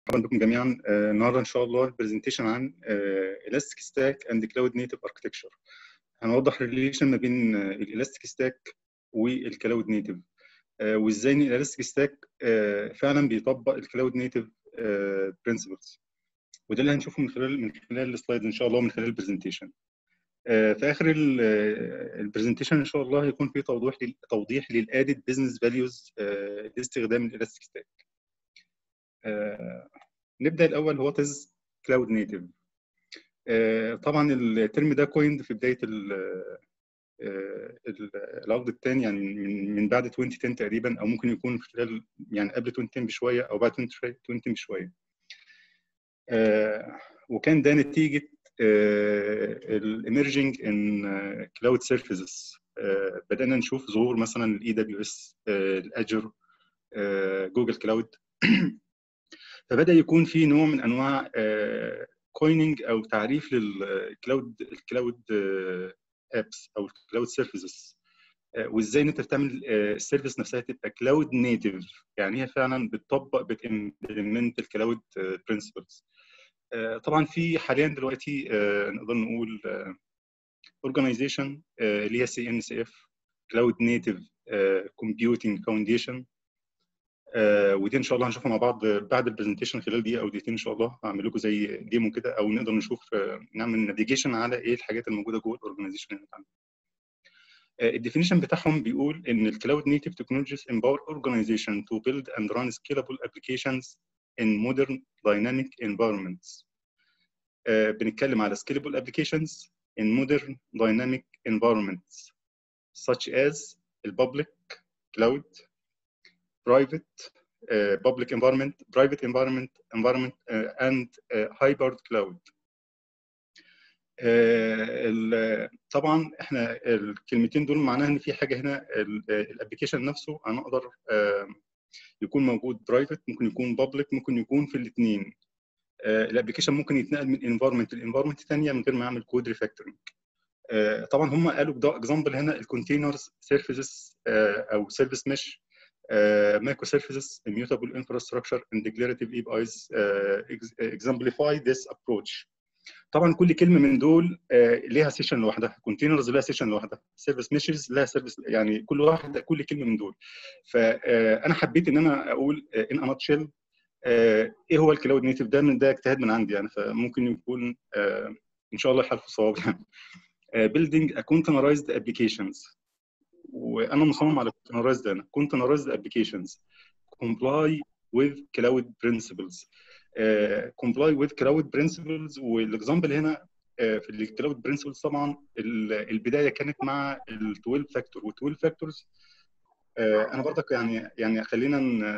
مرحبا بكم جميعا آه، النهارده ان شاء الله برزنتيشن عن الاستيك ستاك اند كلاود نيتيف اركتكتشر هنوضح الريليشن ما بين الالاستيك ستاك والكلاود نيتيف وازاي ان الالاستيك ستاك فعلا بيطبق الكلاود نيتيف برنسبلز وده اللي هنشوفه من خلال من خلال السلايد ان شاء الله من خلال البرزنتيشن في اخر البرزنتيشن ان شاء الله هيكون في توضيح توضيح للادد بزنس فاليوز لاستخدام الالاستيك ستاك نبدا الاول وات از كلاود نيتيف طبعا الترم ده كويند في بدايه العقد الثاني يعني من من بعد 2010 تقريبا او ممكن يكون في خلال يعني قبل 2010 بشويه او بعد 2010 بشويه وكان ده نتيجه الاميرجنج ان كلاود سيرفيسز بدانا نشوف ظهور مثلا الاي دبليو اس الاجر جوجل كلاود فبدا يكون في نوع من انواع كويننج او تعريف للكلاود الكلاود ابس او الكلاود سيرفيسز وازاي ان انت تعمل السيرفيس نفسها تبقى كلاود نيتيف يعني هي فعلا بتطبق بتمبلمنت الكلاود برنسبلز طبعا في حاليا دلوقتي نقدر نقول اورجانيزيشن اللي هي سي ان سي اف كلاود نيتيف كومبيوتنج فاونديشن ودي ان شاء الله هنشوفها مع بعض بعد البرزنتيشن خلال دقيقه او دقيقتين ان شاء الله هعمل لكم زي ديمو كده او نقدر نشوف نعمل نافيجيشن على ايه الحاجات الموجوده جوه الاورجنايزيشن اللي عندنا. الديفينيشن بتاعهم بيقول ان الكلاود نيتيف تكنولوجيز empower organization to build and run scalable applications in modern dynamic environments. Uh, بنتكلم على scalable applications in modern dynamic environments such as البابليك cloud private uh, public environment, private environment, environment uh, and uh, hybrid cloud. طبعا احنا الكلمتين دول معناها ان في حاجه هنا الابلكيشن نفسه انا اقدر يكون موجود برايفت ممكن يكون بابليك ممكن يكون في الاثنين الابلكيشن ممكن يتنقل من انفايرمنت لانفايرمنت ثانيه من غير ما اعمل كود ريفاكتورنج طبعا هم قالوا ده اكزامبل هنا الكونتينرز سيرفيسز او سيرفيس مش مايكرو سيرفيسز immutable infrastructure and declarative APIs uh, exemplify this approach. طبعا كل كلمه من دول uh, ليها سيشن لوحدها كونتينرز لها سيشن لوحدها سيرفيس ميشز لها سيرفيس يعني كل واحده كل كلمه من دول فانا uh, حبيت ان انا اقول ان ا نوتشيل ايه هو الكلاود نيتيف ده من ده اجتهاد من عندي يعني فممكن يكون ان شاء الله يحالف صواب يعني building a containerized applications وانا مصمم على containerized انا containerized applications comply with cloud principles uh, comply with cloud principles والاكزامبل هنا uh, في الكلاود برنسبلز طبعا البدايه كانت مع ال 12 فاكتور وال 12 فاكتورز uh, انا برضك يعني يعني خلينا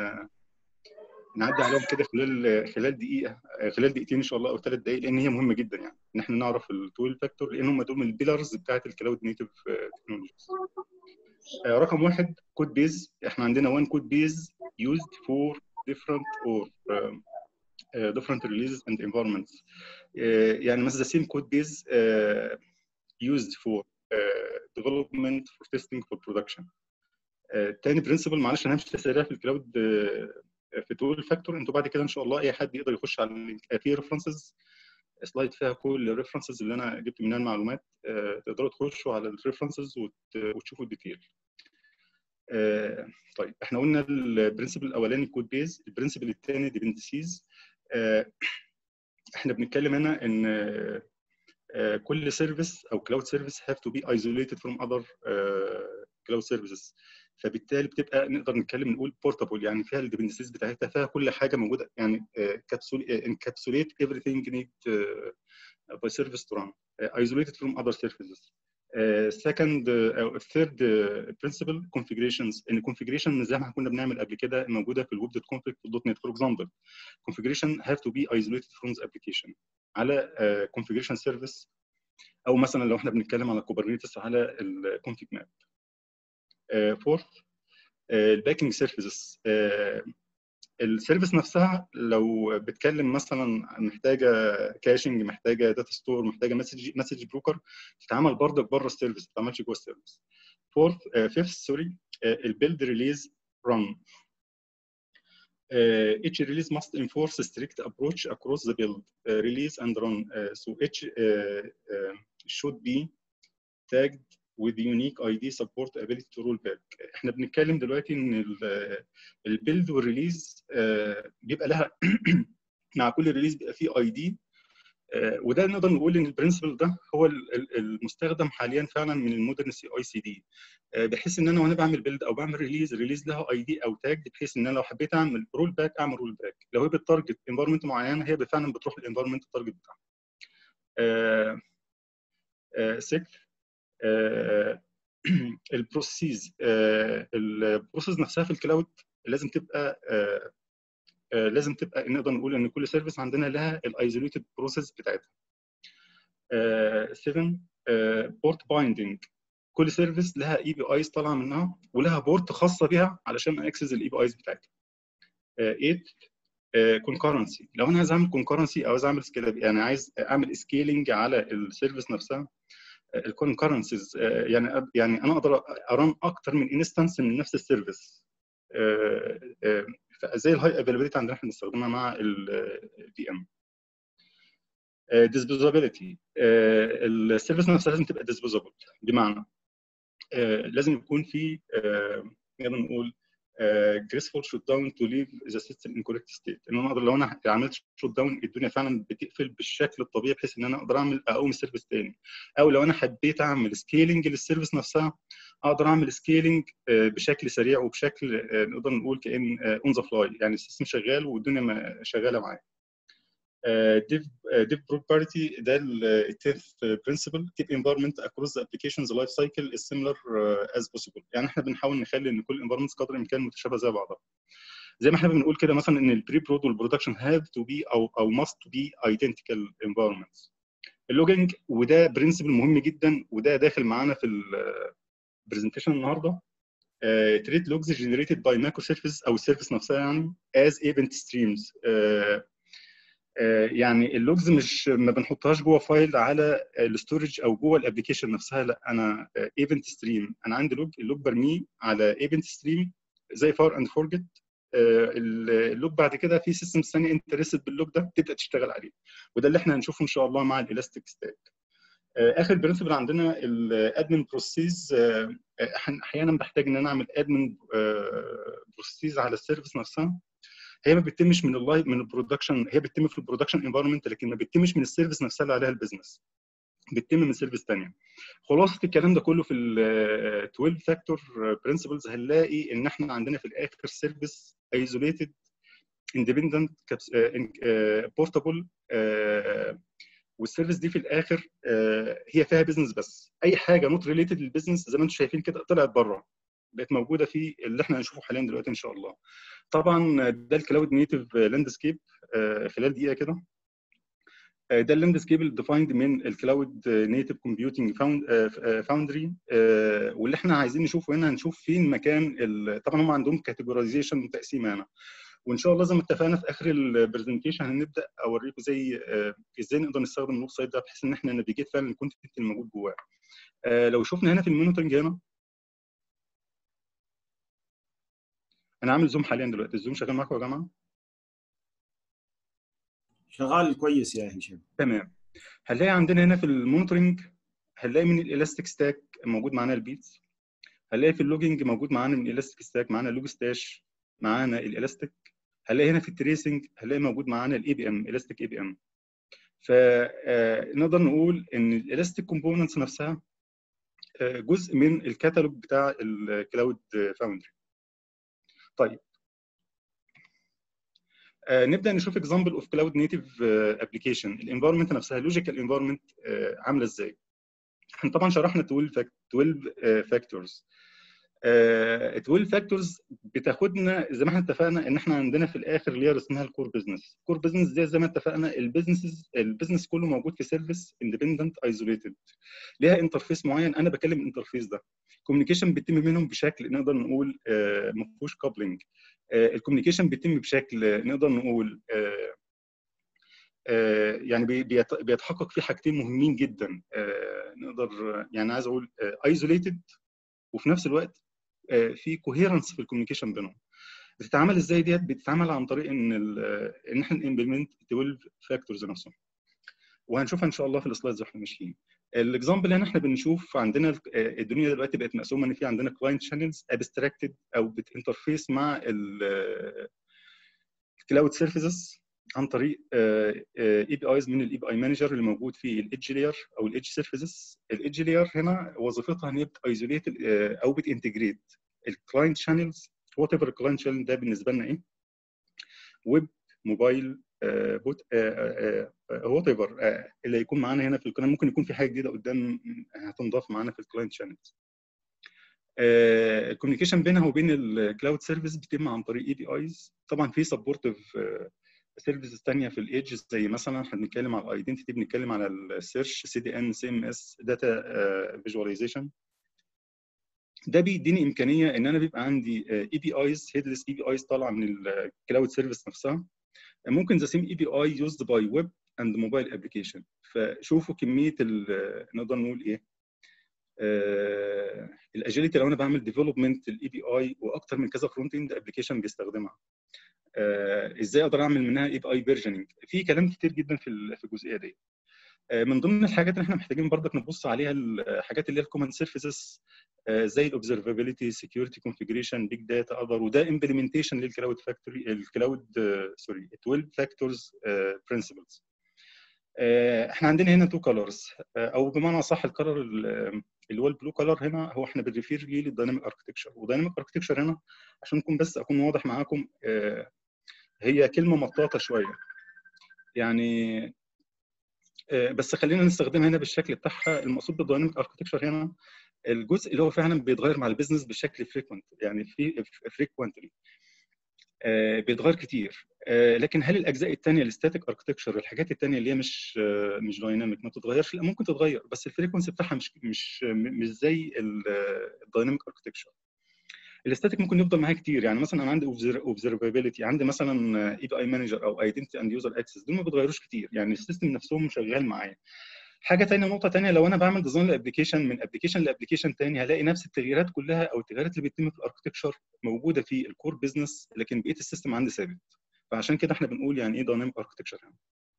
نعدي عليهم كده خلال خلال دقيقه خلال دقيقتين ان شاء الله او ثلاث دقائق لان هي مهمه جدا يعني ان احنا نعرف ال 12 فاكتور لان هم دول من البيلرز بتاعت الكلاود نيتيف تكنولوجيز رقم واحد كود بيز احنا عندنا وان كود بيز used for different or uh, uh, different releases and environments uh, يعني مثلا the same code base uh, used for uh, development for testing for production uh, تاني برنسبل معلش انا همشي سريع في الكلاود uh, في تول فاكتور انتوا بعد كده ان شاء الله اي حد يقدر يخش على في ريفرنسز سلايد فيها كل الريفرنسز اللي انا جبت منها المعلومات uh, تقدروا تخشوا على الريفرنسز وتشوفوا الديتيل آه طيب احنا قلنا البرنسبل الاولاني كود بيز البرنسبل الثاني ديبندسيز آه احنا بنتكلم هنا ان آه كل سيرفيس او كلاود سيرفيس هاف تو بي ايزوليتد فروم اذر كلاود سيرفيسز فبالتالي بتبقى نقدر نتكلم نقول بورتابل يعني فيها الديبندسيز بتاعتها فيها كل حاجه موجوده يعني كابسول انكابسوليت everything need by service to run isolated from other services سكند او ثيرد برنسبل كونفيجريشنز ان الكونفيجريشن زي ما كنا بنعمل قبل كده موجوده في الويب دوت كونفيج في الدوت نت فور اكزامبل configuration have to be isolated from the application على configuration service او مثلا لو احنا بنتكلم على كوبرنيتس على الكونفيج ماب فورث الباكينج سيرفيسز السيرفيس نفسها لو بتكلم مثلا محتاجه كاشنج محتاجه داتا ستور محتاجه مسج مسج بروكر تتعمل برضك بره السيرفيس ما تتعملش جوه السيرفيس فورث فيفث سوري البيلد ريليز ران uh, each release must enforce a strict approach across the build, uh, release and run. Uh, so each uh, uh, should be tagged with unique ID support ability to roll back. احنا بنتكلم دلوقتي ان البيلد والريليز uh, بيبقى لها مع كل ريليز بيبقى فيه اي دي وده نقدر نقول ان البرنسبل ده هو المستخدم حاليا فعلا من المودرن سي اي سي دي بحيث ان انا وانا بعمل بيلد او بعمل ريليز ريليز لها اي دي او تاج بحيث ان انا لو حبيت اعمل رول باك اعمل رول باك لو هي بتارجت انفايرمنت معينه هي فعلا بتروح للانفايرمنت التارجت بتاعها. سكر البروسيس البروسيس نفسها في الكلاود لازم تبقى لازم تبقى نقدر نقول ان كل سيرفيس عندنا لها الايزوليتد بروسيس بتاعتها. 7 بورت بايندنج كل سيرفيس لها اي بي ايز طالعه منها ولها بورت خاصه بيها علشان اكسس الاي بي ايز بتاعتها. 8 كونكرنسي لو انا عايز اعمل كونكرنسي او عايز اعمل سكيل يعني عايز اعمل سكيلينج على السيرفيس نفسها الكونكرنسيز يعني يعني انا اقدر ارن اكتر من انستنس من نفس السيرفيس زي الهاي افيلابيلتي عندنا احنا بنستخدمها مع الفي ام ديسبوزابيلتي السيرفيس نفسها لازم تبقى ديسبوزابل بمعنى لازم يكون في نقدر نقول جريسفول شوت داون تو ليف ذا سيستم ان كوريكت ستيت ان انا اقدر لو انا عملت شوت داون الدنيا فعلا بتقفل بالشكل الطبيعي بحيث ان انا اقدر اعمل اقوم السيرفيس تاني او لو انا حبيت اعمل سكيلينج للسيرفيس نفسها اقدر اعمل سكيلينج بشكل سريع وبشكل نقدر نقول كان اون ذا فلاي يعني السيستم شغال والدنيا شغاله معايا ديف ديف بروبرتي ده التيف برنسبل keep environment across the applications life cycle is similar uh, as possible يعني احنا بنحاول نخلي ان كل environments قدر الامكان متشابهه زي بعضها زي ما احنا بنقول كده مثلا ان البري برود والبرودكشن have to be او او must be identical environments اللوجينج وده برنسبل مهم جدا وده داخل معانا في البرزنتيشن النهارده تريت لوجز جنريتد باي مايكرو سيرفيس او السيرفيس نفسها يعني as event streams uh, يعني اللوجز مش ما بنحطهاش جوه فايل على الستورج او جوه الابلكيشن نفسها لا انا ايفنت ستريم انا عندي لوج اللوج برميه على ايفنت ستريم زي فار اند فورجيت اللوج بعد كده في سيستمز ثانيه انترستد باللوج ده تبدا تشتغل عليه وده اللي احنا هنشوفه ان شاء الله مع الالاستيك ستاك اخر برنسبل عندنا الادمن بروسيس احيانا بحتاج ان انا اعمل ادمن بروسيس على السيرفيس نفسها هي ما بتتمش من اللايف من البرودكشن هي بتتم في البرودكشن انفايرمنت لكن ما بتتمش من السيرفيس نفسها اللي عليها البيزنس بتتم من سيرفيس ثانيه خلاصه الكلام ده كله في ال 12 فاكتور برنسبلز هنلاقي ان احنا عندنا في الاخر سيرفيس ايزوليتد اندبندنت بورتابل والسيرفيس دي في الاخر هي فيها بيزنس بس اي حاجه نوت ريليتد للبيزنس زي ما انتم شايفين كده طلعت بره بقت موجوده في اللي احنا هنشوفه حاليا دلوقتي ان شاء الله طبعا ده الكلاود نيتف لاندسكيب خلال دقيقه كده ده اللاندسكيب اللي ديفايند من الكلاود نيتف كومبيوتنج فاوندري واللي احنا عايزين نشوفه هنا هنشوف فين مكان طبعا هم عندهم كاتيجورايزيشن وتقسيم هنا وان شاء الله زي ما اتفقنا في اخر البرزنتيشن هنبدا اوريكم زي ازاي نقدر نستخدم الويب سايت ده بحيث ان احنا نافيجيت فعلا الكونتنت اللي موجود جواه لو شفنا هنا في المونيتورنج هنا انا عامل زوم حاليا دلوقتي الزوم شغال معاكم يا جماعه شغال كويس يا هشام تمام هنلاقي عندنا هنا في المونيتورنج هنلاقي من الالاستيك ستاك موجود معانا البيتس هنلاقي في اللوجينج موجود معانا من الالاستيك ستاك معانا اللوج ستاش معانا الالاستيك هنلاقي هنا في التريسنج هنلاقي موجود معانا الاي بي ام الاستيك اي بي ام فنقدر نقول ان الالاستيك كومبوننتس نفسها جزء من الكتالوج بتاع الكلاود فاوندري طيب آه نبدا نشوف اكزامبل اوف كلاود نيتيف ابلكيشن الانفايرمنت نفسها لوجيكال انفايرمنت آه عامله ازاي احنا طبعا شرحنا 12 12 فاكتورز 12 فاكتورز بتاخدنا زي ما احنا اتفقنا ان احنا عندنا في الاخر لير اسمها الكور بزنس الكور بزنس دي زي ما اتفقنا البيزنس البيزنس كله موجود في سيرفيس اندبندنت ايزوليتد ليها انترفيس معين انا بكلم الانترفيس ده الكوميونيكيشن بيتم منهم بشكل نقدر نقول آه ما فيهوش كابلنج آه الكوميونيكيشن بيتم بشكل نقدر نقول آه يعني بيتحقق فيه حاجتين مهمين جدا نقدر يعني عايز اقول ايزوليتد وفي نفس الوقت في كوهيرنس في الكوميونيكيشن بينهم بتتعمل ازاي ديت بتتعمل عن طريق ان ان احنا نمبلمنت 12 فاكتورز نفسهم وهنشوفها ان شاء الله في السلايدز واحنا ماشيين الاكزامبل هنا احنا بنشوف عندنا الدنيا دلوقتي بقت مقسومه ان في عندنا كلاينت شانلز ابستراكتد او بتنترفيس مع الكلاود سيرفيسز عن طريق اي بي ايز من الاي بي اي مانجر اللي موجود في الايدج لاير او الايدج سيرفيسز الايدج لاير هنا وظيفتها ان هي بتايزوليت او بتنتجريت الكلاينت شانلز وات ايفر الكلاينت شانل ده بالنسبه لنا ايه ويب موبايل بوت وات ايفر اللي هيكون معانا هنا في القناه ممكن يكون في حاجه جديده قدام هتنضاف معانا في الكلاينت شانلز الكوميونيكيشن بينها وبين الكلاود سيرفيس بيتم عن طريق اي بي ايز طبعا في سبورتيف سيرفيسز ثانيه في الايدج زي مثلا احنا بنتكلم على الايدنتيتي بنتكلم على السيرش سي دي ان سي ام اس داتا فيجواليزيشن ده بيديني امكانيه ان انا بيبقى عندي اي بي ايز هيدلس اي بي ايز طالعه من الكلاود سيرفيس نفسها ممكن ذا سيم اي بي اي يوزد باي ويب اند موبايل ابلكيشن فشوفوا كميه نقدر نقول ايه آه الاجيلتي لو انا بعمل ديفلوبمنت الاي بي اي واكتر من كذا فرونت اند ابلكيشن بيستخدمها آه ازاي اقدر اعمل منها اي بي اي فيرجننج في كلام كتير جدا في في الجزئيه دي آه من ضمن الحاجات اللي احنا محتاجين برضك نبص عليها الحاجات اللي هي الكومن سيرفيسز زي الاوبزرفابيلتي سكيورتي كونفيجريشن بيج داتا اذر وده امبلمنتيشن للكلاود فاكتوري الكلاود سوري 12 فاكتورز برنسبلز احنا عندنا هنا تو كلرز او بمعنى صح الكلر اللي هو البلو كلر هنا هو احنا بنريفير ليه للدايناميك اركتكشر ودايناميك اركتكشر هنا عشان نكون بس اكون واضح معاكم هي كلمه مطاطه شويه يعني بس خلينا نستخدمها هنا بالشكل بتاعها المقصود بالدايناميك اركتكشر هنا الجزء اللي هو فعلا بيتغير مع البيزنس بشكل فريكوينت يعني في فريكوينتلي بيتغير كتير لكن هل الاجزاء الثانيه الستاتيك اركتكشر الحاجات الثانيه اللي هي مش مش دايناميك ما تتغيرش لا ممكن تتغير بس الفريكونسي بتاعها مش مش مش زي الدايناميك اركتكشر الاستاتيك ممكن يفضل معايا كتير يعني مثلا انا عندي اوبزرفابيلتي عندي مثلا اي بي اي مانجر او ايدنتي اند يوزر اكسس دول ما بيتغيروش كتير يعني السيستم نفسهم شغال معايا حاجه ثانيه نقطه ثانيه لو انا بعمل ديزاين لابلكيشن من ابلكيشن لابلكيشن ثاني هلاقي نفس التغييرات كلها او التغييرات اللي بتتم في الاركتكشر موجوده في الكور بزنس لكن بقيه السيستم عندي ثابت فعشان كده احنا بنقول يعني ايه دايناميك اركتكشر يعني.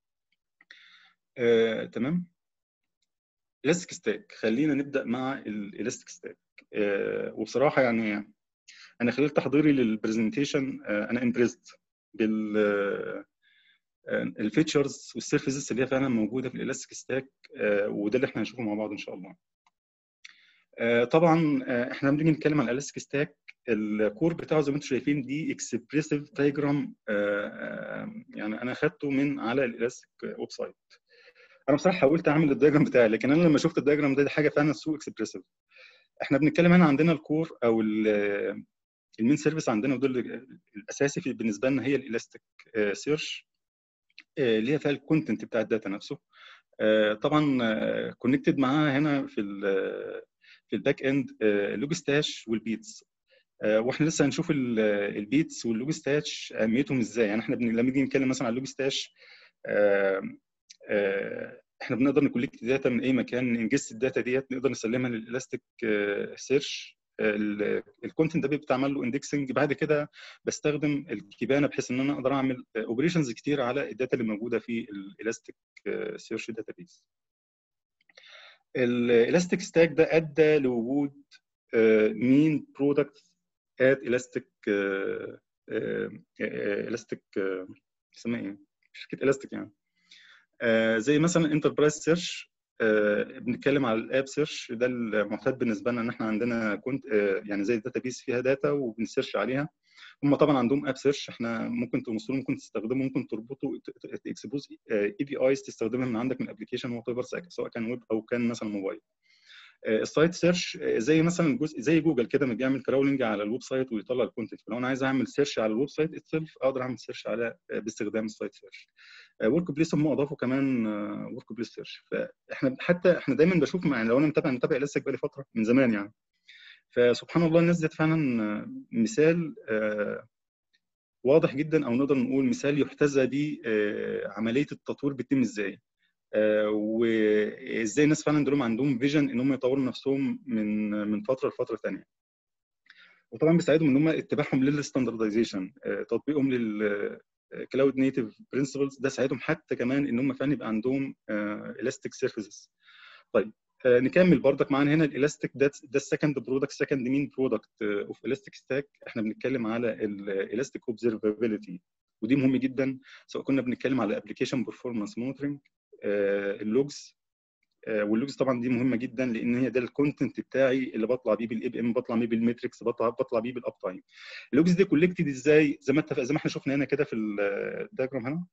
آه، تمام الاستيك ستاك خلينا نبدا مع الالاستيك ستاك آه، وبصراحه يعني انا خلال تحضيري للبرزنتيشن آه، انا امبريزد بال الفيتشرز والسيرفيسز اللي هي فعلا موجوده في الالاستيك ستاك وده اللي احنا هنشوفه مع بعض ان شاء الله. طبعا احنا بنيجي نتكلم عن الالاستيك ستاك الكور بتاعه زي ما انتم شايفين دي اكسبريسيف دايجرام يعني انا خدته من على الالاستيك ويب سايت. انا بصراحه حاولت اعمل الدايجرام بتاعي لكن انا لما شفت الدايجرام ده دي حاجه فعلا سو اكسبريسيف. احنا بنتكلم هنا عندنا الكور او المين سيرفيس عندنا وده الاساسي في بالنسبه لنا هي الالاستيك سيرش اللي هي فيها الكونتنت بتاع الداتا نفسه طبعا كونكتد معاها هنا في ال في الباك اند لوج ستاش والبيتس واحنا لسه هنشوف البيتس واللوج ستاش اهميتهم ازاي يعني احنا لما نيجي نتكلم مثلا عن اللوج ستاش احنا بنقدر نكولكت داتا من اي مكان انجست الداتا ديت نقدر نسلمها للالاستيك سيرش الكونتنت ده بيتعمل له اندكسنج بعد كده بستخدم الكيبانه بحيث ان انا اقدر اعمل اوبريشنز كتير على الداتا اللي موجوده في الالاستيك سيرش داتابيز الالاستيك ستاك ده ادى لوجود مين برودكت ات الاستيك الاستيك اسمها ايه شركه الاستيك يعني زي مثلا انتربرايز سيرش آه بنتكلم على الاب سيرش ده المعتاد بالنسبه لنا ان احنا عندنا كنت آه يعني زي داتا بيس فيها داتا وبنسيرش عليها هم طبعا عندهم اب سيرش احنا ممكن توصلوا ممكن تستخدموا ممكن تربطوا تكسبوز اي بي ايز تستخدمها من عندك من ابلكيشن وات ايفر سواء كان ويب او كان مثلا موبايل آه السايت سيرش زي مثلا الجزء زي جوجل كده بيعمل كراولنج على الويب سايت ويطلع الكونتنت فلو انا عايز اعمل سيرش على الويب سايت اتسلف اقدر اعمل سيرش على باستخدام السايت سيرش ورك بليس هم اضافوا كمان ورك بليس سيرش فاحنا حتى احنا دايما بشوف يعني لو انا متابع متابع لسه بقالي فتره من زمان يعني فسبحان الله الناس ديت فعلا مثال واضح جدا او نقدر نقول مثال يحتذى به عمليه التطوير بتتم ازاي وازاي الناس فعلا دول عندهم فيجن ان هم يطوروا نفسهم من من فتره لفتره ثانيه وطبعا بيساعدهم ان هم اتباعهم للستاندردايزيشن تطبيقهم للكلاود نيتيف برنسبلز ده ساعدهم حتى كمان ان هم فعلا يبقى عندهم الاستيك سيرفيسز طيب آه، نكمل بردك معانا هنا الالاستيك ده ده السكند برودكت سكند مين برودكت اوف الاستيك ستاك احنا بنتكلم على الالاستيك اوبزرفابيلتي ودي مهم جدا سواء كنا بنتكلم على ابلكيشن بيرفورمانس مونيتورنج اللوجز واللوجز طبعا دي مهمه جدا لان هي ده الكونتنت بتاعي اللي بطلع بيه بالاي بي ام بطلع بيه بالميتريكس بطلع بطلع بيه بالاب تايم اللوجز دي كولكتد ازاي زي ما اتفق زي ما احنا شفنا هنا كده في الدياجرام هنا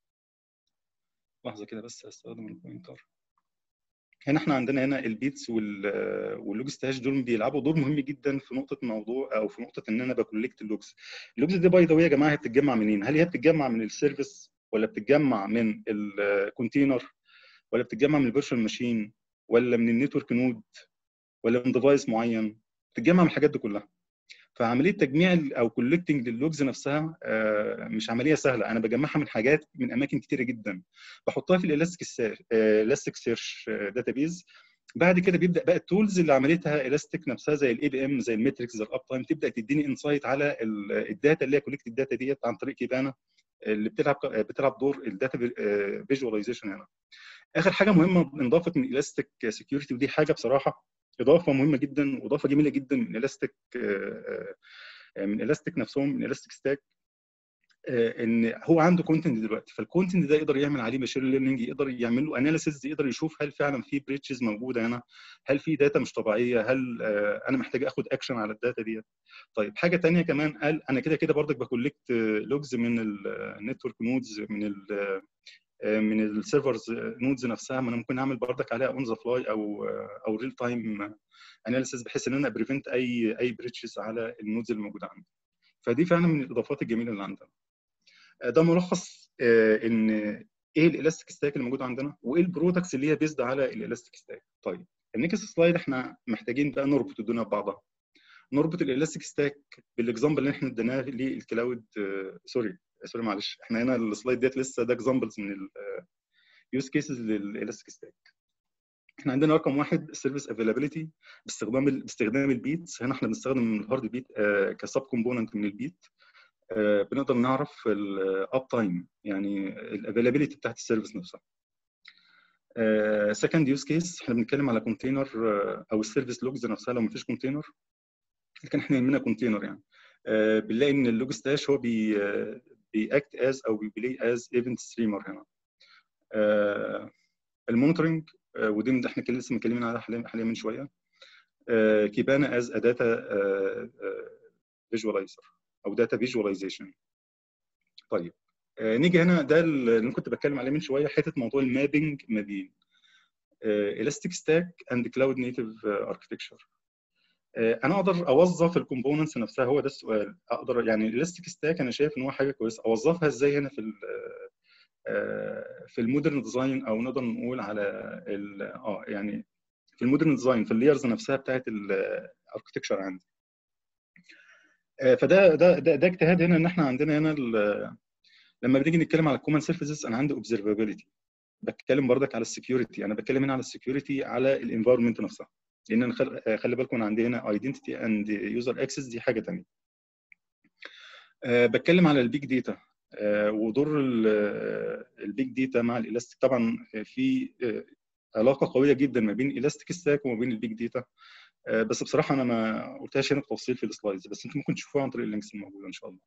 لحظه كده بس هستخدم البوينتر هنا احنا عندنا هنا البيتس واللوج ستاش دول بيلعبوا دور مهم جدا في نقطه موضوع او في نقطه ان انا بكولكت اللوجز اللوجز دي باي ذا يا جماعه هي بتتجمع منين هل هي بتتجمع من السيرفيس ولا بتتجمع من الكونتينر ولا بتتجمع من الفيرشوال ماشين ولا من النتورك نود ولا من ديفايس معين بتتجمع من الحاجات دي كلها فعمليه تجميع او كولكتنج للوجز نفسها مش عمليه سهله انا بجمعها من حاجات من اماكن كتيره جدا بحطها في الالاستيك الاستيك سيرش داتابيز بعد كده بيبدا بقى التولز اللي عملتها الاستيك نفسها زي الاي بي ام زي الميتريكس زي الاب تايم تبدا تديني انسايت على الداتا اللي هي كولكت الداتا ديت عن طريق كيبانا اللي بتلعب بتلعب دور الداتا فيجواليزيشن هنا اخر حاجه مهمه انضافت من الاستيك سكيورتي ودي حاجه بصراحه اضافه مهمه جدا واضافه جميله جدا من الاستيك من الاستيك نفسهم من الاستيك ستاك ان هو عنده كونتنت دلوقتي فالكونتنت ده يقدر يعمل عليه ماشين ليرنينج يقدر يعمل له اناليسيز يقدر يشوف هل فعلا في بريتشز موجوده هنا هل في داتا مش طبيعيه هل انا محتاج اخد اكشن على الداتا ديت طيب حاجه ثانيه كمان قال انا كده كده برضك بكولكت لوجز من النتورك نودز من ال من السيرفرز نودز نفسها ما انا ممكن اعمل بردك عليها اون ذا فلاي او او ريل تايم اناليسيس بحيث ان انا بريفنت اي اي بريتشز على النودز اللي موجوده عندي فدي فعلا من الاضافات الجميله اللي عندنا ده ملخص ان ايه الالاستيك ستاك اللي موجود عندنا وايه البرودكتس اللي هي بيزد على الالاستيك ستاك طيب النكست سلايد احنا محتاجين بقى نربط الدنيا ببعضها نربط الالاستيك ستاك بالاكزامبل اللي احنا اديناه للكلاود سوري سوري معلش احنا هنا السلايد ديت لسه ده اكزامبلز من اليوز كيسز للالاستيك ستاك احنا عندنا رقم واحد السيرفيس افيلابيلتي باستخدام باستخدام البيتس هنا احنا بنستخدم الهارد بيت آه كسب كومبوننت من البيت آه بنقدر نعرف الاب تايم يعني الافيلابيلتي بتاعت السيرفيس نفسها سكند يوز كيس احنا بنتكلم على كونتينر آه او السيرفيس لوجز نفسها لو مفيش كونتينر لكن احنا يهمنا كونتينر يعني آه بنلاقي ان اللوج ستاش هو بي بيأكت از او بيبلاي از ايفنت ستريمر هنا آه المونيتورنج آه ودي اللي احنا لسه متكلمين عليها حاليا حاليا من شويه آه كيبانا از اداتا فيجواليزر او داتا فيجواليزيشن طيب آه نيجي هنا ده اللي كنت بتكلم عليه من شويه حته موضوع المابنج ما بين الاستيك ستاك اند كلاود نيتيف اركتكتشر انا اقدر اوظف الكومبوننتس نفسها هو ده السؤال اقدر يعني الاستيك ستاك انا شايف ان هو حاجه كويسه اوظفها ازاي هنا في في المودرن ديزاين او نقدر نقول على اه يعني في المودرن ديزاين في اللايرز نفسها بتاعت الاركتكشر عندي فده ده ده, ده اجتهاد هنا ان احنا عندنا هنا لما بنيجي نتكلم على الكومن سيرفيسز انا عندي اوبزرفابيلتي بتكلم بردك على السكيورتي انا بتكلم هنا على السكيورتي على الانفايرمنت نفسها لان انا خلي بالكم انا عندي هنا ايدنتيتي اند يوزر اكسس دي حاجه ثانيه أه بتكلم على البيج داتا أه ودور البيج داتا مع الالاستيك طبعا في علاقه قويه جدا ما بين الاستيك ستاك وما بين البيج داتا أه بس بصراحه انا ما قلتهاش هنا بتفصيل في السلايدز بس انتم ممكن تشوفوها عن طريق اللينكس الموجوده ان شاء الله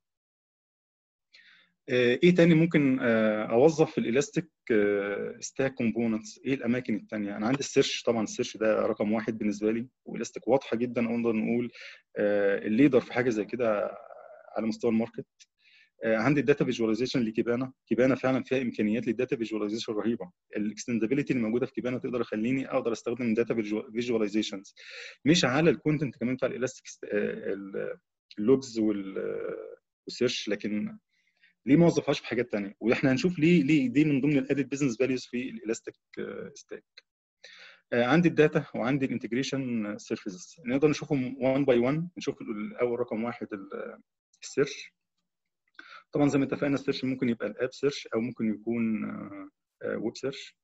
ايه تاني ممكن اوظف في الالاستيك ستاك كومبوننتس ايه الاماكن التانية انا عندي السيرش طبعا السيرش ده رقم واحد بالنسبه لي والالاستيك واضحه جدا نقدر نقول الليدر في حاجه زي كده على مستوى الماركت عندي الداتا فيجواليزيشن لكيبانا كيبانا فعلا فيها امكانيات للداتا فيجواليزيشن رهيبه الاكستندابيلتي اللي موجوده في كيبانا تقدر تخليني اقدر استخدم داتا فيجواليزيشنز مش على الكونتنت كمان بتاع الالاستيك اللوجز والسيرش لكن ليه ما وظفهاش في حاجات ثانيه واحنا هنشوف ليه ليه دي من ضمن الادد بزنس فاليوز في الالاستيك ستاك عندي الداتا وعندي الانتجريشن سيرفيسز نقدر نشوفهم 1 باي 1 نشوف الاول رقم واحد السيرش طبعا زي ما اتفقنا السيرش ممكن يبقى الاب سيرش او ممكن يكون ويب سيرش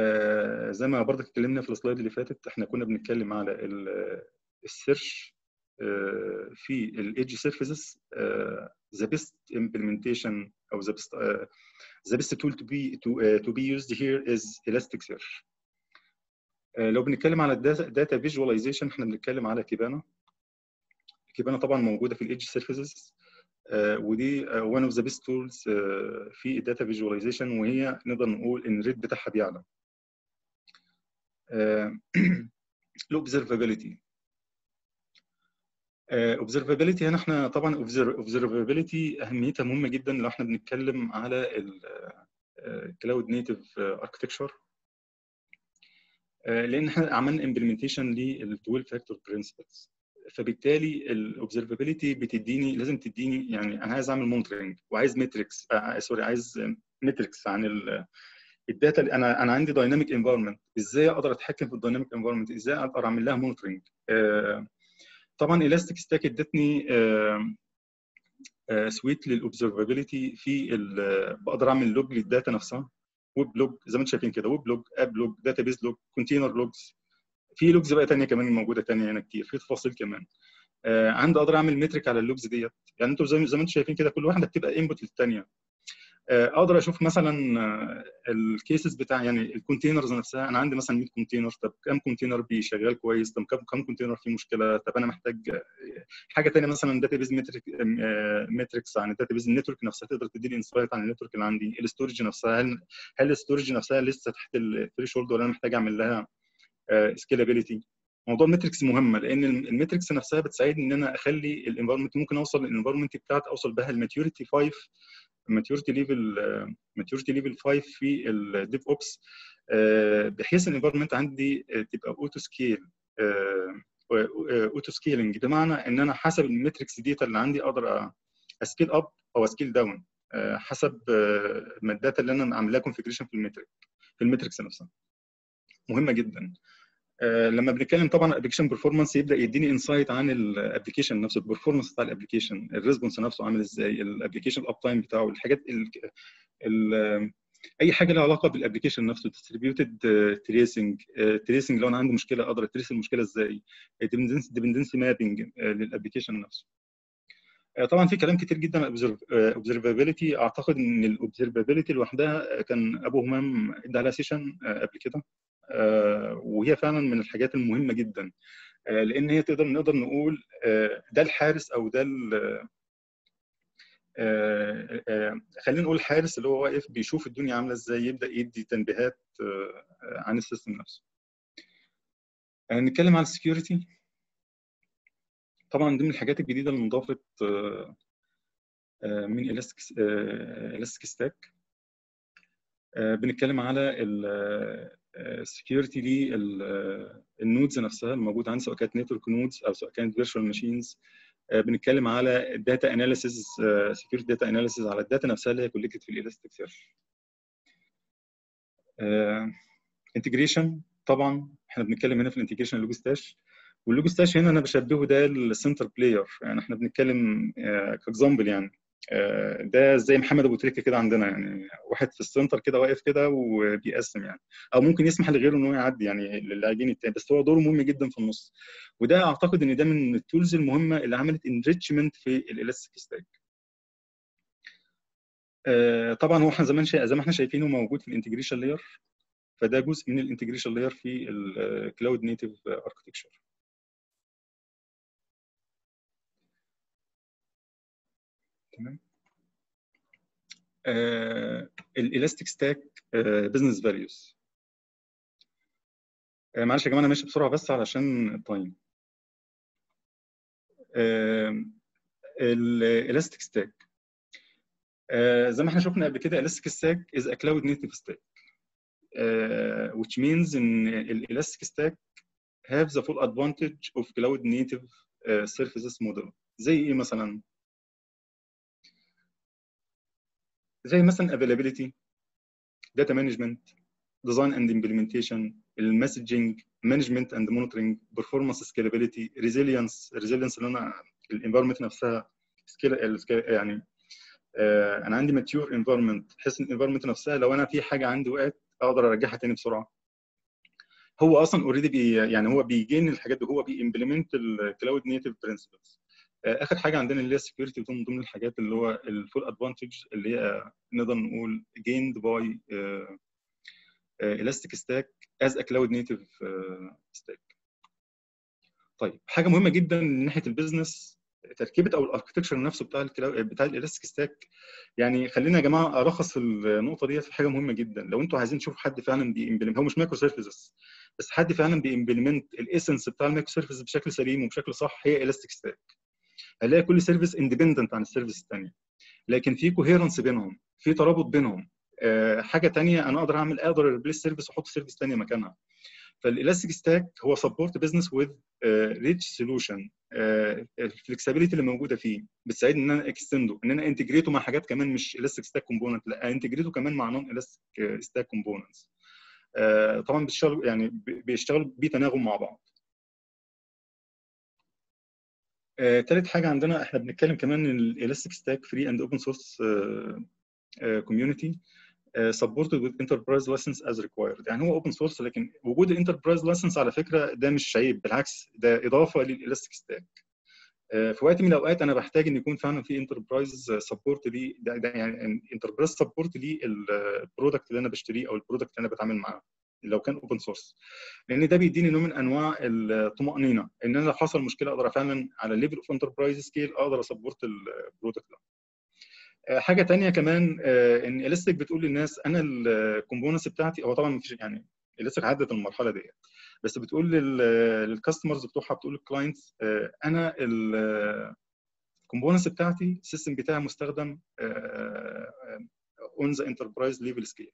زي ما برضك اتكلمنا في السلايد اللي فاتت احنا كنا بنتكلم على السيرش في الايدج سيرفيسز ذا بيست implementation او ذا بيست ذا بيست tool to be to, uh, to be used here is Elasticsearch. Uh, لو بنتكلم على الداتا فيجواليزيشن احنا بنتكلم على كيبانا. كيبانا طبعا موجوده في الايدج سيرفيسز uh, ودي one of the best tools في الداتا فيجواليزيشن وهي نقدر نقول ان الريت بتاعها بيعلى. الاوبزرفابيلتي اوبزرفابيلتي هنا احنا طبعا اوبزرفابيلتي اهميتها مهمه جدا لو احنا بنتكلم على الكلاود نيتيف اركتكشر لان احنا عملنا امبلمنتيشن لل 12 فاكتور برنسبلز فبالتالي الاوبزرفابيلتي بتديني لازم تديني يعني انا عايز اعمل مونترنج وعايز ماتريكس آه سوري عايز ماتريكس عن الداتا انا انا عندي دايناميك انفايرمنت ازاي اقدر اتحكم في الدايناميك انفايرمنت ازاي اقدر اعمل لها مونترنج آه طبعا الاستيك ستاك ادتني آه آه سويت للاوبزرفابيلتي في بقدر اعمل لوج للداتا نفسها ويب لوج زي ما انتم شايفين كده ويب لوج اب لوج داتا بيز لوج كونتينر لوجز في لوجز بقى ثانيه كمان موجوده ثانيه هنا كتير في تفاصيل كمان آه عندي اقدر اعمل مترك على اللوجز ديت يعني انتم زي, زي ما انتم شايفين كده كل واحده بتبقى انبوت للثانيه اقدر اشوف مثلا الكيسز بتاع يعني الكونتينرز نفسها انا عندي مثلا 100 كونتينر طب كم كونتينر بيشغال كويس طب كم كم كونتينر فيه مشكله طب انا محتاج حاجه ثانيه مثلا داتا بيز متريك ماتريكس عن الداتا بيز النتورك نفسها تقدر تديني انسايت عن النتورك اللي عندي الاستورج نفسها هل هل الاستورج نفسها لسه تحت الثريشولد ولا انا محتاج اعمل لها سكيلابيلتي موضوع المتركس مهمه لان المتركس نفسها بتساعدني ان انا اخلي الانفايرمنت ممكن اوصل الانفايرمنت بتاعتي اوصل بها الماتيوريتي 5 ماتيوريتي ليفل ماتيوريتي ليفل 5 في الديف اوبس بحيث الانفايرمنت عندي تبقى اوتو سكيل اوتو سكيلنج بمعنى ان انا حسب المتركس ديتا اللي عندي اقدر اسكيل اب او اسكيل داون حسب الداتا اللي انا عاملاها كونفجريشن في المترك في المتركس نفسها مهمه جدا لما بنتكلم طبعا الابلكيشن برفورمانس يبدا يديني انسايت عن الابلكيشن نفسه البرفورمانس بتاع الابلكيشن الريسبونس نفسه عامل ازاي الابلكيشن الاب تايم بتاعه الحاجات ال ال اي حاجه لها علاقه بالابلكيشن نفسه ديستريبيوتد تريسنج تريسنج لو انا عندي مشكله اقدر اتريس المشكله ازاي ديبندنسي مابنج للابلكيشن نفسه طبعا في كلام كتير جدا اوبزرفابيلتي اعتقد ان الاوبزرفابيلتي لوحدها كان ابو همام ادى عليها سيشن قبل كده وهي فعلا من الحاجات المهمه جدا لان هي تقدر نقدر نقول ده الحارس او ده خلينا نقول الحارس اللي هو واقف بيشوف الدنيا عامله ازاي يبدا يدي تنبيهات عن السيستم نفسه نتكلم على السكيورتي طبعا ضمن الحاجات الجديده اللي انضافت من الاستيك الاستيك ستاك بنتكلم على السكيورتي للنودز نفسها الموجوده عندي سواء كانت نتورك نودز او سواء كانت فيرتشوال ماشينز بنتكلم على الداتا اناليسيز سكيورتي داتا اناليسيز على الداتا نفسها اللي هي كولكتد في الالاستيك سيرش انتجريشن طبعا احنا بنتكلم هنا في الانتجريشن لوج ستاش واللوج ستاش هنا انا بشبهه ده السنتر بلاير يعني احنا بنتكلم كاكزامبل يعني ده زي محمد ابو تريكه كده عندنا يعني واحد في السنتر كده واقف كده وبيقسم يعني او ممكن يسمح لغيره ان هو يعدي يعني للاعبين التاني بس هو دوره مهم جدا في النص وده اعتقد ان ده من التولز المهمه اللي عملت انريتشمنت في الالاستيك ستاك طبعا هو احنا زمان زي ما احنا شايفينه موجود في الانتجريشن لاير فده جزء من الانتجريشن لاير في الكلاود نيتيف اركتكشر تمام الالاستيك ستاك بزنس فاليوز معلش يا جماعه انا ماشي بسرعه بس علشان التايم الالاستيك ستاك زي ما احنا شفنا قبل كده elastic stack is a cloud native stack uh, which means ان elastic stack have the full advantage of cloud native uh, services model زي ايه مثلا زي مثلا availability data management design and implementation المسجنج management and monitoring performance scalability resilience resilience اللي انا الانفايرمنت نفسها سكيل يعني آه انا عندي ماتيور انفايرمنت بحيث ان الانفايرمنت نفسها لو انا في حاجه عندي وقعت اقدر ارجعها تاني بسرعه هو اصلا اوريدي بي يعني هو بيجين الحاجات دي هو بيمبلمنت الكلاود نيتف برنسبلز اخر حاجه عندنا اللي هي السكيورتي من ضمن الحاجات اللي هو الفول ادفانتج اللي هي نقدر نقول جيند باي elastic stack as a cloud native stack طيب حاجه مهمه جدا من ناحيه البيزنس تركيبه او الاركتكشر نفسه بتاع الكلاود بتاع الالاستيك ستاك يعني خلينا يا جماعه الخص النقطه ديت في حاجه مهمه جدا لو انتوا عايزين تشوفوا حد فعلا بيمبلمنت هو مش مايكرو سيرفيسز بس حد فعلا بيمبلمنت الايسنس بتاع المايكرو سيرفيس بشكل سليم وبشكل صح هي الاستيك ستاك هنلاقي كل سيرفيس اندبندنت عن السيرفيس الثانيه لكن في كوهيرنس بينهم في ترابط بينهم أه حاجه ثانيه انا اقدر اعمل اقدر ريبليس سيرفيس واحط سيرفيس ثانيه مكانها فالالاستيك ستاك هو سبورت بزنس وذ ريتش سولوشن الفلكسبيليتي اللي موجوده فيه بتساعدني ان انا اكستنده ان انا انتجريته مع حاجات كمان مش الاستيك ستاك كومبوننت لا انتجريته كمان مع نون الاستيك ستاك كومبوننتس طبعا بيشتغلوا يعني بيشتغلوا بتناغم مع بعض ثالث حاجه عندنا احنا بنتكلم كمان الالاستيك ستاك فري اند اوبن سورس كوميونتي supported with enterprise license as required يعني هو open source لكن وجود الانتربرايز license على فكره ده مش عيب بالعكس ده اضافه للالاستيك ستاك في وقت من الاوقات انا بحتاج ان يكون فعلا في انتربرايز سبورت لي ده, ده يعني انتربرايز سبورت لي البرودكت اللي انا بشتريه او البرودكت اللي انا بتعامل معاه لو كان اوبن سورس لان ده بيديني نوع من انواع الطمانينه ان انا لو حصل مشكله اقدر فعلا على ليفل اوف انتربرايز سكيل اقدر اسبورت البرودكت ده حاجه تانية كمان ان الاستيك بتقول للناس انا الكومبوننتس بتاعتي هو طبعا مفيش يعني الاستيك عدت المرحله ديت بس بتقول للكاستمرز بتوعها بتقول للكلاينتس انا الكومبوننتس بتاعتي السيستم بتاعي مستخدم اون ذا انتربرايز ليفل سكيل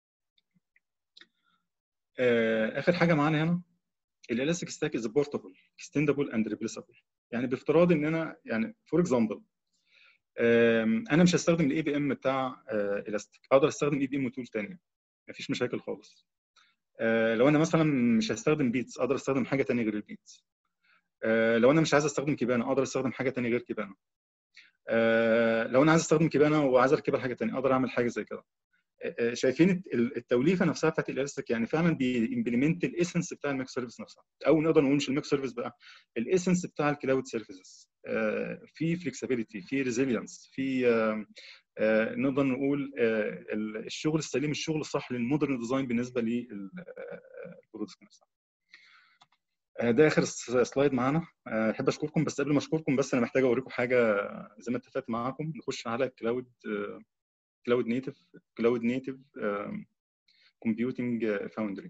اخر حاجه معانا هنا الالاستيك ستاك از بورتابل اكستندبل اند ريبليسبل يعني بافتراض ان انا يعني فور اكزامبل انا مش هستخدم الاي بي ام بتاع الاستيك اقدر استخدم اي بي ام وتول ثانيه مفيش مشاكل خالص لو انا مثلا مش هستخدم بيتس اقدر استخدم حاجه ثانيه غير البيتس لو انا مش عايز استخدم كيبانا اقدر استخدم حاجه ثانيه غير كيبانا لو انا عايز استخدم كيبانا وعايز اركبها حاجه ثانيه اقدر اعمل حاجه زي كده شايفين التوليفه نفسها بتاعت الالاستيك يعني فعلا بيمبلمنت الايسنس بتاع الماك سيرفيس نفسها او نقدر نقول مش الماك سيرفيس بقى الايسنس بتاع الكلاود سيرفيسز في فلكسبيليتي في ريزيلينس في نقدر نقول الشغل السليم الشغل الصح للمودرن ديزاين بالنسبه للبرودكت نفسها ده اخر سلايد معانا احب اشكركم بس قبل ما اشكركم بس انا محتاج اوريكم حاجه زي ما اتفقت معاكم نخش على الكلاود كلاود نيتف كلاود نيتف كومبيوتنج فاوندري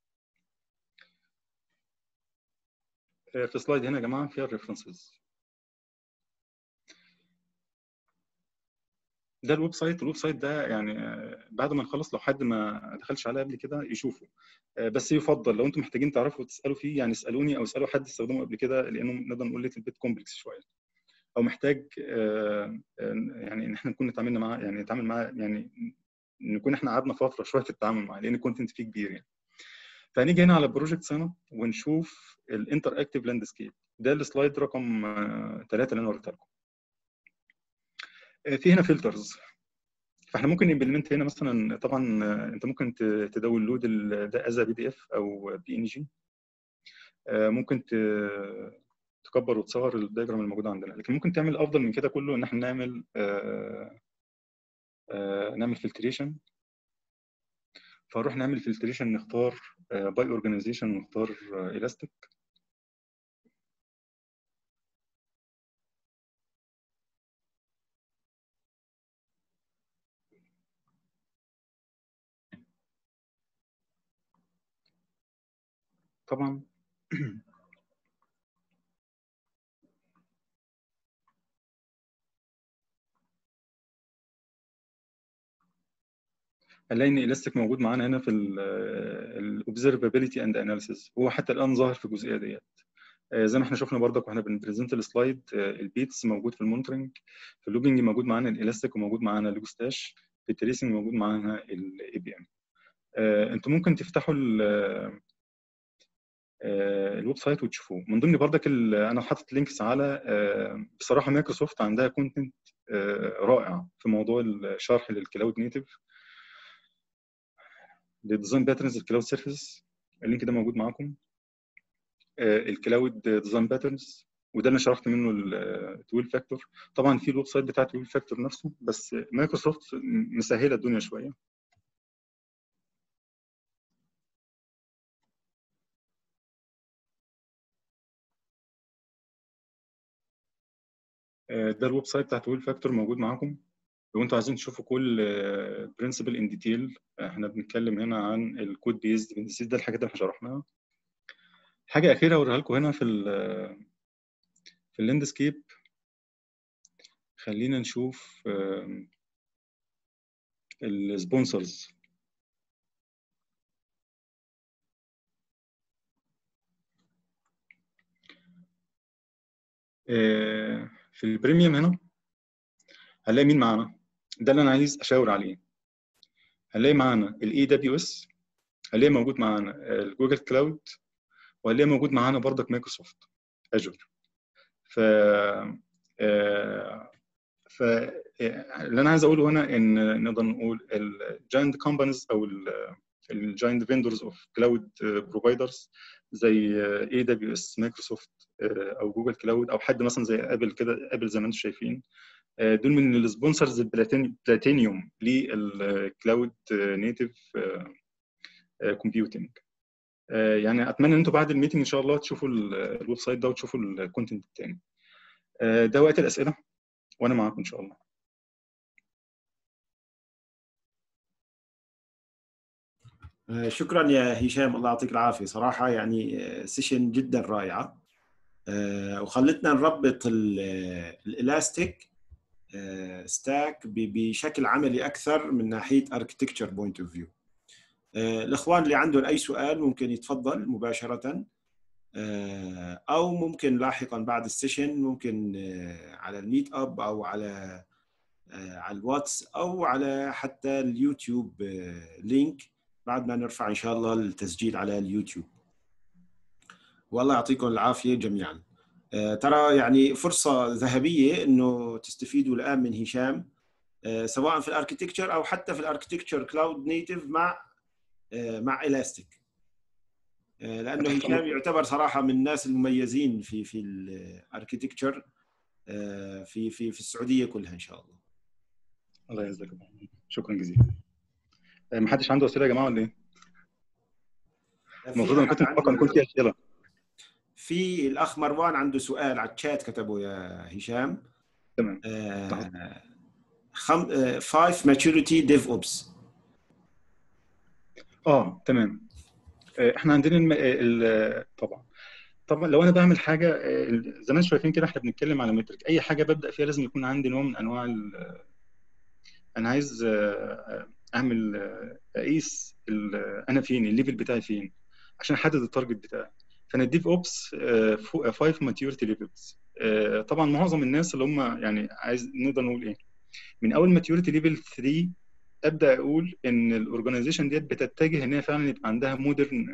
في سلايد هنا يا جماعه فيها الريفرنسز ده الويب سايت الويب سايت ده يعني بعد ما نخلص لو حد ما دخلش عليه قبل كده يشوفه بس يفضل لو انتم محتاجين تعرفوا تسالوا فيه يعني اسالوني او اسالوا حد استخدمه قبل كده لانه نقدر نقول ليتل بيت كومبلكس شويه او محتاج يعني ان احنا نكون نتعاملنا معاه يعني نتعامل معاه يعني نكون احنا قعدنا فتره شويه في التعامل معاه لان الكونتنت فيه كبير يعني فهنيجي هنا على بروجكت هنا ونشوف الانتر اكتيف لاندسكيب ده السلايد رقم ثلاثه اللي انا وريتها لكم في هنا فلترز فاحنا ممكن نمبلمنت هنا مثلا طبعا انت ممكن تداونلود ده از بي دي اف او بي ان جي ممكن تكبر وتصغر الدايجرام الموجوده عندنا لكن ممكن تعمل افضل من كده كله ان احنا نعمل آآ آآ نعمل فلتريشن فنروح نعمل فلتريشن نختار باي اورجانيزيشن ونختار الاستيك طبعا هنلاقي ان الاستيك موجود معانا هنا في الاوبزرفابيلتي اند اناليسيس هو حتى الان ظاهر في الجزئيه ديت زي ما احنا شفنا برضك واحنا بنبريزنت السلايد البيتس موجود في المونترنج في اللوجنج موجود معانا الالاستيك وموجود معانا اللوجستاش في التريسنج موجود معانا الاي بي ام انتوا ممكن تفتحوا الويب سايت وتشوفوه من ضمن برضك انا حاطط لينكس على بصراحه مايكروسوفت عندها كونتنت رائع في موضوع الشرح للكلاود نيتف للديزاين باترنز الكلاود سيرفيس اللينك ده موجود معاكم الكلاود ديزاين باترنز وده اللي شرحت منه التويل فاكتور طبعا في الويب سايت بتاع التويل فاكتور نفسه بس مايكروسوفت مسهله الدنيا شويه ده الويب سايت بتاع تويل فاكتور موجود معاكم لو انتوا عايزين تشوفوا كل برنسبل ان ديتيل احنا بنتكلم هنا عن الكود بيزد بنسيت ده الحاجات اللي احنا شرحناها حاجه اخيره اوريها لكم هنا في ال في اللاندسكيب خلينا نشوف السبونسرز في البريميوم هنا هنلاقي مين معانا ده اللي انا عايز اشاور عليه هنلاقي معانا الاي دبليو اس هنلاقي موجود معانا الجوجل كلاود وهنلاقي موجود معانا برضك مايكروسوفت اجور ف ف اللي انا عايز اقوله هنا ان نقدر نقول الجاينت كومبانيز او الجاينت فيندورز اوف كلاود بروفايدرز زي اي دبليو اس مايكروسوفت او جوجل كلاود او حد مثلا زي ابل كده ابل زي ما انتم شايفين دول من السبونسرز البلاتينيوم للكلاود نيتيف كومبيوتنج يعني اتمنى ان انتم بعد الميتنج ان شاء الله تشوفوا الويب سايت ده وتشوفوا الكونتنت التاني ده وقت الاسئله وانا معاكم ان شاء الله شكرا يا هشام الله يعطيك العافيه صراحه يعني سيشن جدا رائعه وخلتنا نربط الالاستيك ستاك بشكل عملي اكثر من ناحيه اركتكتشر بوينت اوف فيو الاخوان اللي عندهم اي سؤال ممكن يتفضل مباشره او ممكن لاحقا بعد السيشن ممكن على الميت اب او على على الواتس او على حتى اليوتيوب لينك بعد ما نرفع ان شاء الله التسجيل على اليوتيوب والله يعطيكم العافيه جميعا ترى يعني فرصه ذهبيه انه تستفيدوا الان من هشام سواء في الاركتكتشر او حتى في الاركتكتشر كلاود نيتيف مع مع الاستيك لانه هشام يعتبر صراحه من الناس المميزين في في الاركتكتشر في في في السعوديه كلها ان شاء الله الله يجزاك شكرا جزيلا ما حدش عنده اسئله يا جماعه ولا ايه؟ المفروض انا كنت متوقع يكون في اسئله في الاخ مروان عنده سؤال على الشات كتبه يا هشام تمام آه خم... آه five maturity DevOps اه تمام احنا عندنا الم... ال... طبعا طبعا لو انا بعمل حاجه زي ما انتم شايفين كده احنا بنتكلم على مترك اي حاجه ببدا فيها لازم يكون عندي نوع من انواع ال... انا عايز اعمل اقيس انا فين الليفل بتاعي فين عشان احدد التارجت بتاعي فانا الديف اوبس 5 ماتيوريتي ليفلز طبعا معظم الناس اللي هم يعني عايز نقدر نقول ايه من اول ماتيوريتي ليفل 3 ابدا اقول ان الاورجنايزيشن ديت بتتجه ان هي فعلا يبقى عندها مودرن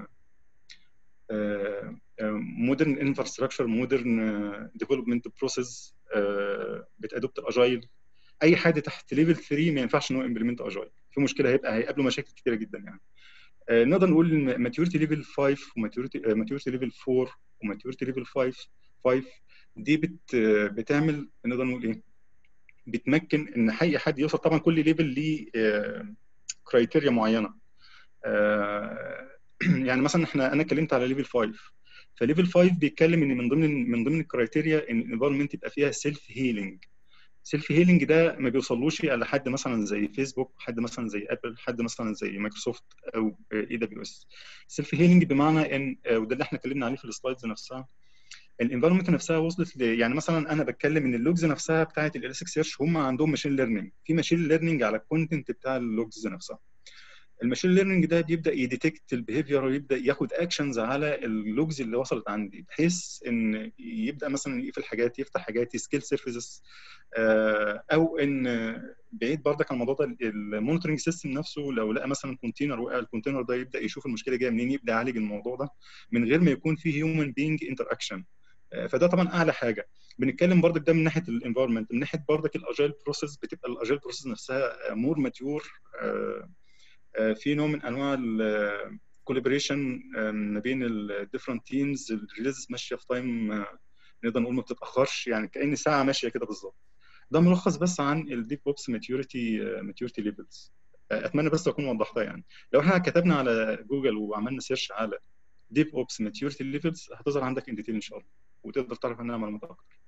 مودرن انفراستراكشر مودرن ديفلوبمنت بروسيس بتادوبت الاجايل اي حد تحت ليفل 3 ما ينفعش ان هو امبلمنت اجايل في مشكله هيبقى هيقابله مشاكل كتيره جدا يعني آه نقدر نقول ماتيوريتي ليفل 5 وماتيوريتي ماتيوريتي ليفل 4 وماتيوريتي ليفل 5 5 دي بت بتعمل نقدر نقول ايه بتمكن ان اي حد يوصل طبعا كل ليفل ليه كرايتيريا معينه آه يعني مثلا احنا انا اتكلمت على ليفل 5 فليفل 5 بيتكلم ان من ضمن من ضمن الكرايتيريا ان الانفايرمنت يبقى فيها سيلف هيلينج سيلف هيلينج ده ما بيوصلوش الا حد مثلا زي فيسبوك حد مثلا زي ابل حد مثلا زي مايكروسوفت او اي دبليو اس سيلف هيلينج بمعنى ان وده اللي احنا اتكلمنا عليه في السلايدز نفسها الانفايرمنت نفسها وصلت ل... يعني مثلا انا بتكلم ان اللوجز نفسها بتاعت الاليسك سيرش هم عندهم ماشين ليرنينج في ماشين ليرنينج على الكونتنت بتاع اللوجز نفسها الماشين ليرنينج ده بيبدا يديتكت البيهيفير ويبدا ياخد اكشنز على اللوجز اللي وصلت عندي بحيث ان يبدا مثلا يقفل حاجات يفتح حاجات يسكيل سيرفيسز او ان بعيد برضك عن الموضوع ده المونيتورنج سيستم نفسه لو لقى مثلا كونتينر وقع الكونتينر ده يبدا يشوف المشكله جايه منين يبدا يعالج الموضوع ده من غير ما يكون فيه هيومن بينج انتر اكشن فده طبعا اعلى حاجه بنتكلم برضك ده من ناحيه الانفايرمنت من ناحيه برضك الاجايل بروسيس بتبقى الاجايل بروسيس نفسها مور ماتيور في نوع من انواع كولابريشن ما بين الديفرنت تيمز الريليز ماشيه في تايم نقدر نقول ما بتتاخرش يعني كان ساعه ماشيه كده بالظبط ده ملخص بس عن الديب اوبس ماتيوريتي ماتيوريتي ليفلز اتمنى بس اكون وضحتها يعني لو احنا كتبنا على جوجل وعملنا سيرش على ديب اوبس ماتيوريتي ليفلز هتظهر عندك ان ديتيل ان شاء الله وتقدر تعرف عنها معلومات اكتر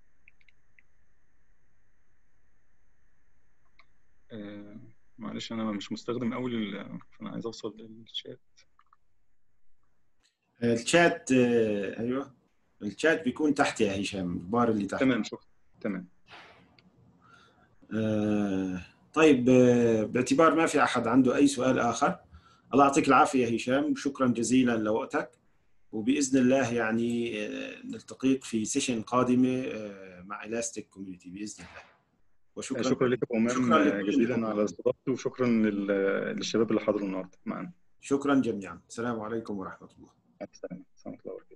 آه معلش انا مش مستخدم قوي فانا عايز اوصل للشات الشات ايوه الشات بيكون تحت يا هشام البار اللي تحت تمام شكرا تمام آه طيب آه باعتبار ما في احد عنده اي سؤال اخر الله يعطيك العافيه يا هشام شكرا جزيلا لوقتك وباذن الله يعني آه نلتقيك في سيشن قادمه مع الاستيك كوميونتي باذن الله وشكرا شكرا لك ابو امام جزيلا على استضافتي وشكرا للشباب اللي حضروا النهارده معنا شكرا جميعا السلام عليكم ورحمه الله السلام ورحمه الله وبركاته